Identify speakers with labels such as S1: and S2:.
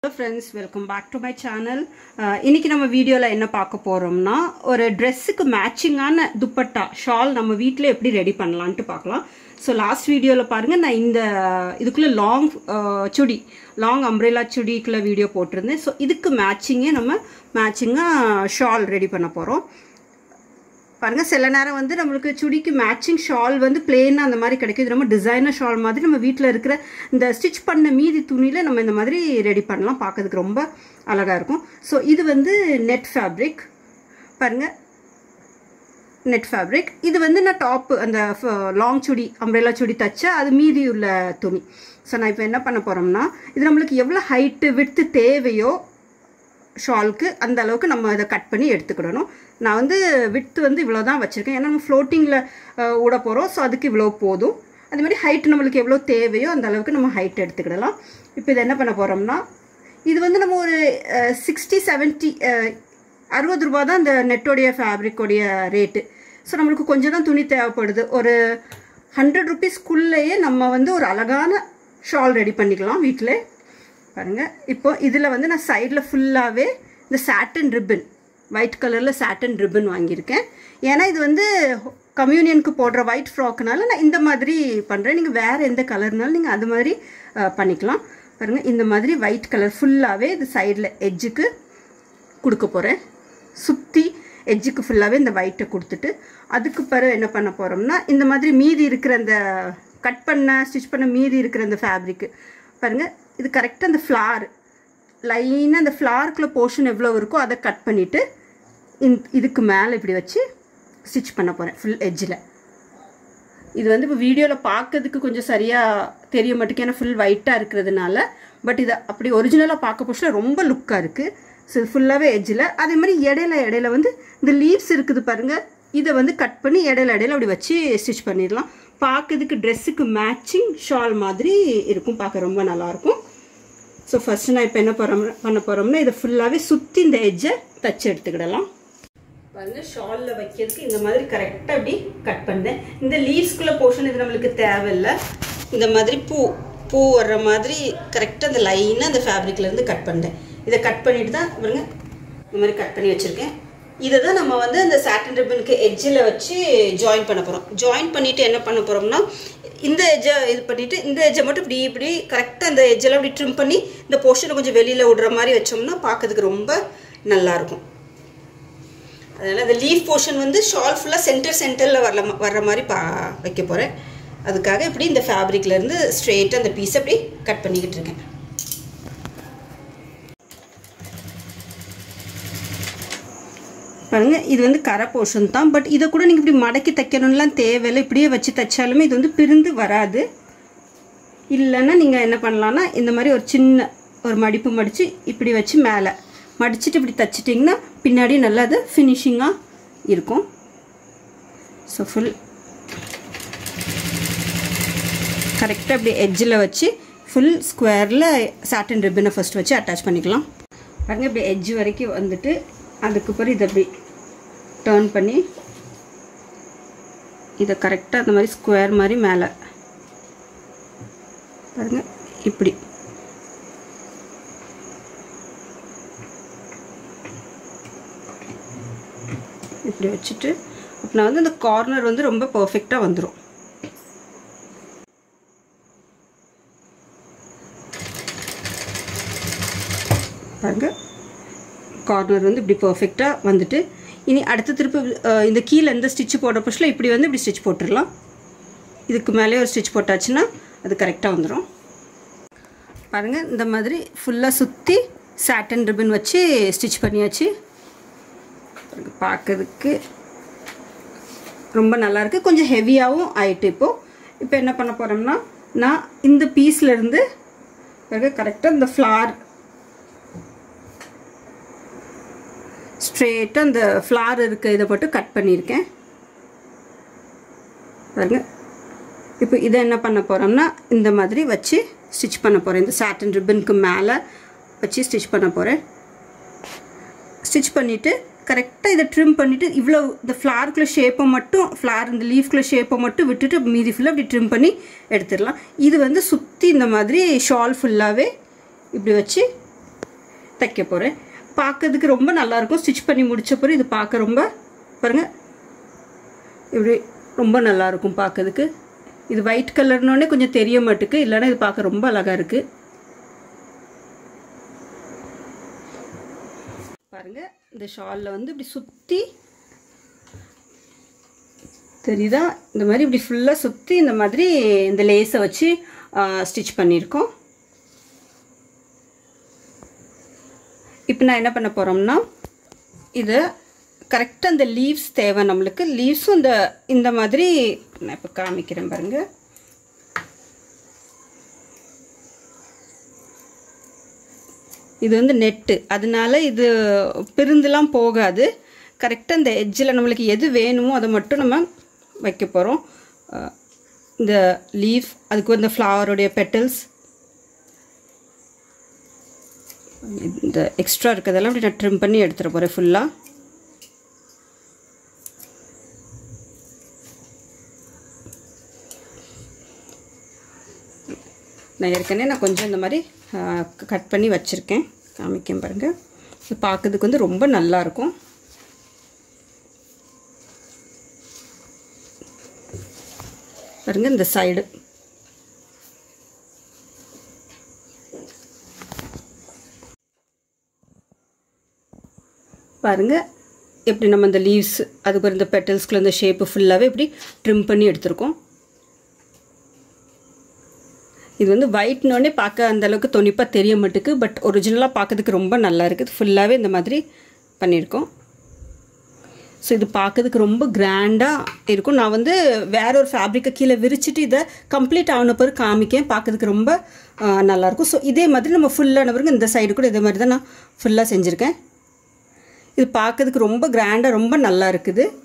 S1: hello friends welcome back to my channel இன்னைக்கு நம்ம வீடியோவில் என்ன பார்க்க போகிறோம்னா ஒரு ட்ரெஸ்ஸுக்கு மேட்சிங்கான துப்பட்டா ஷால் நம்ம வீட்டில் எப்படி ரெடி பண்ணலான்ட்டு பார்க்கலாம் ஸோ லாஸ்ட் வீடியோவில் பாருங்கள் நான் இந்த இதுக்குள்ளே லாங் சுடி லாங் அம்ப்ரெலா சுடிக்குள்ளே வீடியோ போட்டிருந்தேன் ஸோ இதுக்கு மேட்சிங்கே நம்ம மேட்சிங்காக ஷால் ரெடி பண்ண போகிறோம் பாருங்கள் சில நேரம் வந்து நம்மளுக்கு சுடிக்கு மேட்சிங் ஷால் வந்து பிளெயினாக அந்த மாதிரி கிடைக்கும் இது நம்ம டிசைனர் ஷால் மாதிரி நம்ம வீட்டில் இருக்கிற இந்த ஸ்டிச் பண்ண மீதி துணியில் நம்ம இந்த மாதிரி ரெடி பண்ணலாம் பார்க்கறதுக்கு ரொம்ப அழகாக இருக்கும் ஸோ இது வந்து நெட் ஃபேப்ரிக் பாருங்கள் நெட் ஃபேப்ரிக் இது வந்து நான் டாப்பு அந்த லாங் சுடி அம்ப்ரெலா சுடி தச்ச அது மீதி உள்ள துணி ஸோ நான் இப்போ என்ன பண்ண போகிறோம்னா இது நம்மளுக்கு எவ்வளோ ஹைட்டு விட்டு தேவையோ ஷால்க்கு அந்த அளவுக்கு நம்ம இதை கட் பண்ணி எடுத்துக்கிடணும் நான் வந்து விட்டு வந்து இவ்வளோ தான் வச்சுருக்கேன் ஏன்னா நம்ம ஃப்ளோட்டிங்கில் விட போகிறோம் ஸோ அதுக்கு இவ்வளோ போதும் அது மாதிரி ஹைட் நம்மளுக்கு எவ்வளோ தேவையோ அந்த அளவுக்கு நம்ம ஹைட் எடுத்துக்கிடலாம் இப்போ இதை என்ன பண்ண போகிறோம்னா இது வந்து நம்ம ஒரு சிக்ஸ்டி செவன்ட்டி அறுபது ரூபா தான் இந்த நெட்டோடைய ஃபேப்ரிக்கோடைய ரேட்டு ஸோ நம்மளுக்கு கொஞ்சம் தான் துணி தேவைப்படுது ஒரு ஹண்ட்ரட் ருபீஸ்க்குள்ளேயே நம்ம வந்து ஒரு அழகான ஷால் ரெடி பண்ணிக்கலாம் வீட்டில் பாருங்கள் இப்போ இதில் வந்து நான் சைடில் ஃபுல்லாகவே இந்த சாட்டன் ரிப்பன் ஒயிட் கலரில் சாட்டன் ரிப்பன் வாங்கியிருக்கேன் ஏன்னா இது வந்து கம்யூனியனுக்கு போடுற ஒயிட் ஃப்ராக்னால நான் இந்த மாதிரி பண்ணுறேன் நீங்கள் வேறு எந்த கலர்னாலும் நீங்கள் அது மாதிரி பண்ணிக்கலாம் பாருங்கள் இந்த மாதிரி ஒயிட் கலர் ஃபுல்லாகவே இது சைடில் எட்ஜுக்கு கொடுக்க போகிறேன் சுற்றி எட்ஜுக்கு ஃபுல்லாகவே இந்த ஒயிட்டை கொடுத்துட்டு அதுக்கு பிறகு என்ன பண்ண போகிறோம்னா இந்த மாதிரி மீதி இருக்கிற அந்த கட் பண்ண ஸ்டிச் பண்ண மீதி இருக்கிற அந்த ஃபேப்ரிக்கு பாருங்கள் இது கரெக்டாக அந்த ஃப்ளார் லைனாக அந்த ஃப்ளாருக்குள்ள போர்ஷன் எவ்வளோ இருக்கோ அதை கட் பண்ணிவிட்டு இந் இதுக்கு மேலே இப்படி வச்சு ஸ்டிச் பண்ண போகிறேன் ஃபுல் எட்ஜில் இது வந்து இப்போ வீடியோவில் பார்க்கறதுக்கு கொஞ்சம் சரியாக தெரிய மாட்டேங்குது ஏன்னா ஃபுல் ஒயிட்டாக இருக்கிறதுனால பட் இதை அப்படி ஒரிஜினலாக பார்க்க போஷில் ரொம்ப லுக்காக இருக்குது ஸோ இது ஃபுல்லாகவே எட்ஜில் அதே மாதிரி இடையில இடையில வந்து இந்த லீவ்ஸ் இருக்குது பாருங்கள் இதை வந்து கட் பண்ணி இடையில இடையில அப்படி வச்சு ஸ்டிச் பண்ணிடலாம் பார்க்கறதுக்கு ட்ரெஸ்ஸுக்கு மேட்சிங் ஷால் மாதிரி இருக்கும் பார்க்க ரொம்ப நல்லாயிருக்கும் ஸோ ஃபஸ்ட்டு நான் இப்போ என்ன போகிறோம் பண்ண போகிறோம்னா இதை ஃபுல்லாகவே சுற்றி இந்த எட்ஜை தச்சு எடுத்துக்கிடலாம் பாருங்க ஷாலில் வைக்கிறதுக்கு இந்த மாதிரி கரெக்டாக அப்படி கட் பண்ணேன் இந்த லீவ்ஸ்குள்ளே போர்ஷன் இது நம்மளுக்கு தேவையில்லை இந்த மாதிரி பூ பூ வர்ற மாதிரி கரெக்டாக அந்த லைனாக அந்த ஃபேப்ரிக்லேருந்து கட் பண்ணேன் இதை கட் பண்ணிட்டு தான் பாருங்க இந்த மாதிரி கட் பண்ணி வச்சுருக்கேன் இதை தான் நம்ம வந்து அந்த சாட்டன் ரிப்பனுக்கு எட்ஜில் வச்சு ஜாயின் பண்ண போகிறோம் ஜாயின் பண்ணிவிட்டு என்ன பண்ண போகிறோம்னா இந்த எஜ்ஜை இது பண்ணிவிட்டு இந்த எஜ்ஜை மட்டும் இப்படி இப்படி கரெக்டாக அந்த எஜ்ஜெல்லாம் இப்படி ட்ரிம் பண்ணி இந்த போர்ஷனை கொஞ்சம் வெளியில் விடுற மாதிரி வச்சோம்னா பார்க்கறதுக்கு ரொம்ப நல்லாயிருக்கும் அதனால் அந்த லீஃப் போர்ஷன் வந்து ஷால் ஃபுல்லாக சென்டர் சென்டரில் வரல வர்ற மாதிரி பா வைக்க போகிறேன் அதுக்காக இப்படி இந்த ஃபேப்ரிக்லேருந்து ஸ்ட்ரெயிட்டாக அந்த பீஸை அப்படி கட் பண்ணிக்கிட்டு இருக்கேன் பாருங்கள் இது வந்து கரை போர்ஷன் தான் பட் இதை கூட நீங்கள் இப்படி மடக்கி தைக்கணும்லாம் தேவையில்லை இப்படியே வச்சு தைச்சாலுமே இது வந்து பிரிந்து வராது இல்லைன்னா நீங்கள் என்ன பண்ணலான்னா இந்த மாதிரி ஒரு சின்ன ஒரு மடிப்பு மடித்து இப்படி வச்சு மேலே மடிச்சுட்டு இப்படி தைச்சிட்டிங்கன்னா பின்னாடி நல்லா அது ஃபினிஷிங்காக இருக்கும் ஸோ ஃபுல் கரெக்டாக இப்படி எட்ஜில் வச்சு ஃபுல் ஸ்கொயரில் சாட்டன் ரிப்பனை ஃபஸ்ட் வச்சு அட்டாச் பண்ணிக்கலாம் பாருங்கள் இப்படி எட்ஜ் வரைக்கும் வந்துட்டு அதுக்கப்புறம் இதை அப்படி டேர்ன் பண்ணி இதை கரெக்டாக அந்த மாதிரி ஸ்கொயர் மாதிரி மேலே பாருங்கள் இப்படி இப்படி வச்சுட்டு அப்படின்னா வந்து அந்த கார்னர் வந்து ரொம்ப பர்ஃபெக்டாக வந்துடும் பாருங்க கார்னர் வந்து இப்படி பர்ஃபெக்டாக வந்துட்டு இனி அடுத்த திருப்பி இந்த கீழே எந்த ஸ்டிச் போடுற பட்சத்தில் இப்படி வந்து இப்படி ஸ்டிச் போட்டுடலாம் இதுக்கு மேலே ஒரு ஸ்டிச் போட்டாச்சுன்னா அது கரெக்டாக வந்துடும் பாருங்கள் இந்த மாதிரி ஃபுல்லாக சுற்றி சாட்டன் ரிப்பன் வச்சு ஸ்டிச் பண்ணியாச்சு பார்க்கறதுக்கு ரொம்ப நல்லாயிருக்கு கொஞ்சம் ஹெவியாகவும் ஆயிட்டு இப்போது இப்போ என்ன பண்ண போகிறோம்னா நான் இந்த பீஸ்லேருந்து பிறகு கரெக்டாக இந்த ஃப்ளார் ஸ்ட்ரெயிட்டாக அந்த ஃப்ளார் இருக்க இதை மட்டும் கட் பண்ணியிருக்கேன் பாருங்க இப்போ இதை என்ன பண்ண போகிறோம்னா இந்த மாதிரி வச்சு ஸ்டிச் பண்ண போகிறேன் இந்த சாட்டன் ரிப்பனுக்கு மேலே வச்சு ஸ்டிச் பண்ண போகிறேன் ஸ்டிச் பண்ணிவிட்டு கரெக்டாக இதை ட்ரிம் பண்ணிவிட்டு இவ்வளோ இந்த ஃப்ளாருக்குள்ள ஷேப்பை மட்டும் ஃப்ளார் இந்த லீஃப்குள்ள ஷேப்பை மட்டும் விட்டுட்டு மீதி ஃபுல்லாக இப்படி ட்ரிம் பண்ணி எடுத்துடலாம் இது வந்து சுற்றி இந்த மாதிரி ஷால் ஃபுல்லாகவே இப்படி வச்சு தைக்க போகிறேன் பார்க்கறதுக்கு ரொம்ப நல்லாயிருக்கும் ஸ்டிச் பண்ணி முடிச்ச பிறகு இது பார்க்க ரொம்ப பாருங்கள் இப்படி ரொம்ப நல்லாயிருக்கும் பார்க்கறதுக்கு இது ஒயிட் கலர்னோடனே கொஞ்சம் தெரிய மாட்டுக்கு இல்லைன்னா இது பார்க்க ரொம்ப அழகாக இருக்குது பாருங்கள் இந்த ஷாலில் வந்து இப்படி சுற்றி தெரியுதா இந்த மாதிரி இப்படி ஃபுல்லாக சுற்றி இந்த மாதிரி இந்த லேஸை வச்சு ஸ்டிச் பண்ணியிருக்கோம் இப்போ நான் என்ன பண்ண போகிறோம்னா இது கரெக்டாக அந்த லீவ்ஸ் தேவை நம்மளுக்கு லீவ்ஸும் இந்த இந்த மாதிரி நான் இப்போ காமிக்கிறேன் பாருங்கள் இது வந்து நெட்டு அதனால இது பிரிந்துலாம் போகாது கரெக்டாக இந்த எட்ஜில் நம்மளுக்கு எது வேணுமோ அதை மட்டும் நம்ம வைக்க போகிறோம் இந்த லீஃப் அதுக்கு இந்த ஃப்ளவருடைய பெட்டல்ஸ் இந்த எக்ஸ்ட்ரா இருக்கிறதெல்லாம் அப்படி நான் ட்ரிம் பண்ணி எடுத்துகிற போகிறேன் ஃபுல்லாக நான் ஏற்கனவே நான் கொஞ்சம் இந்த மாதிரி கட் பண்ணி வச்சுருக்கேன் காமிக்கேன் பாருங்கள் இது பார்க்கறதுக்கு வந்து ரொம்ப நல்லாயிருக்கும் பாருங்க இந்த சைடு பாருங்க எப்படி நம்ம இந்த லீவ்ஸ் அதுக்கு இந்த பெட்டல்ஸ்க்குள்ள இந்த ஷேப்பு ஃபுல்லாகவே இப்படி ட்ரிம் பண்ணி எடுத்திருக்கோம் இது வந்து ஒயிட்னோடனே பார்க்க அந்த அளவுக்கு தொனிப்பாக தெரிய மாட்டுக்கு பட் ஒரிஜினலாக பார்க்கறதுக்கு ரொம்ப நல்லா இருக்குது ஃபுல்லாகவே இந்த மாதிரி பண்ணியிருக்கோம் ஸோ இது பார்க்கறதுக்கு ரொம்ப கிராண்டாக இருக்கும் நான் வந்து வேற ஒரு ஃபேப்ரிக்கை கீழே விரிச்சிட்டு இதை கம்ப்ளீட் ஆன பிறகு காமிக்கேன் பார்க்கறதுக்கு ரொம்ப நல்லாயிருக்கும் ஸோ இதே மாதிரி நம்ம ஃபுல்லான பிறகு இந்த சைடு கூட இதே மாதிரி தான் நான் ஃபுல்லாக செஞ்சுருக்கேன் இது பார்க்கறதுக்கு ரொம்ப கிராண்டாக ரொம்ப நல்லா இருக்குது